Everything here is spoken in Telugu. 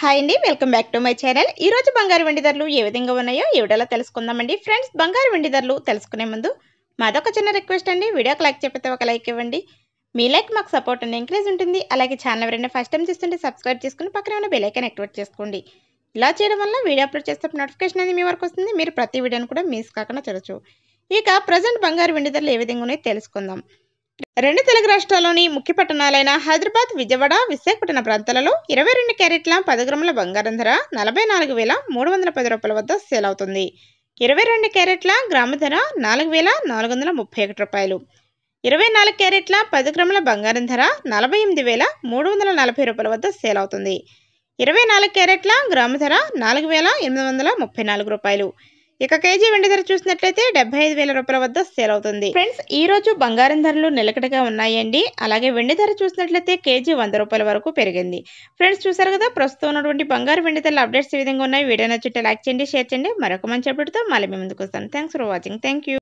హాయ్ అండి welcome back to my channel ఈ రోజు బంగారు వెండి ధరలు ఏ విధంగా ఉన్నాయో ఈ వీడియోలో తెలుసుకుందామండి ఫ్రెండ్స్ బంగారు వెండి ధరలు తెలుసుకునే ముందు మాదొక చిన్న రిక్వెస్ట్ అండి వీడియోకి లైక్ చెప్పితే ఒక లైక్ ఇవ్వండి మీ లైక్ మాకు సపోర్ట్ అండ్ ఎంకరేజ్ ఉంటుంది అలాగే ఛానల్ ఎవరైనా ఫస్ట్ టైం చూస్తుంటే సబ్స్క్రైబ్ చేసుకుని పక్కన ఉన్న బెల్ ఐకాన్ యాక్టివేట్ చేసుకోండి ఇలా చేయడం వల్ల వీడియో అప్లోడ్ చేస్తే నోటిఫికేషన్ అనేది మీ వరకు వస్తుంది మీరు ప్రతి వీడియోని కూడా మిస్ కాకుండా చూడొచ్చు ఇక ప్రజెంట్ బంగారు వెండి ధరలు ఏ విధంగా ఉన్నాయో తెలుసుకుందాం రెండు తెలుగు రాష్ట్రాల్లోని ముఖ్య పట్టణాలైన హైదరాబాద్ విజయవాడ విశాఖపట్నం ప్రాంతాలలో ఇరవై రెండు క్యారెట్ల పది గ్రాముల బంగారం ధర నలభై నాలుగు వేల మూడు వందల పది రూపాయల వద్ద సేల్ అవుతుంది ఇరవై రెండు క్యారెట్ల గ్రాము ధర నాలుగు వేల నాలుగు వందల ముప్పై ఒకటి రూపాయలు ఇరవై నాలుగు క్యారెట్ల పది గ్రాముల బంగారం ధర నలభై ఎనిమిది వేల మూడు వందల నలభై రూపాయల వద్ద సేల్ అవుతుంది ఇరవై నాలుగు క్యారెట్ల గ్రాము ధర నాలుగు వేల ఎనిమిది వందల ముప్పై నాలుగు రూపాయలు ఇక కేజీ వెండి ధర చూసినట్లయితే డెబ్బై ఐదు వేల రూపాయల వద్ద సేల్ అవుతుంది ఫ్రెండ్స్ ఈ రోజు బంగారం ధరలు నిలకడగా ఉన్నాయండి అలాగే వెండి ధర చూసినట్లయితే కేజీ వంద రూపాయల వరకు పెరిగింది ఫ్రెండ్స్ చూసారు కదా ప్రస్తుతం ఉన్నటువంటి బంగారు వెండి ధరల అప్డేట్స్ ఈ విధంగా ఉన్నాయి వీడియో నచ్చితే లైక్ చేయండి షేర్ చేయండి మరొక మంచి అప్డేట్తో మళ్ళీ మీ ముందుకు వస్తాను thanks for watching thank you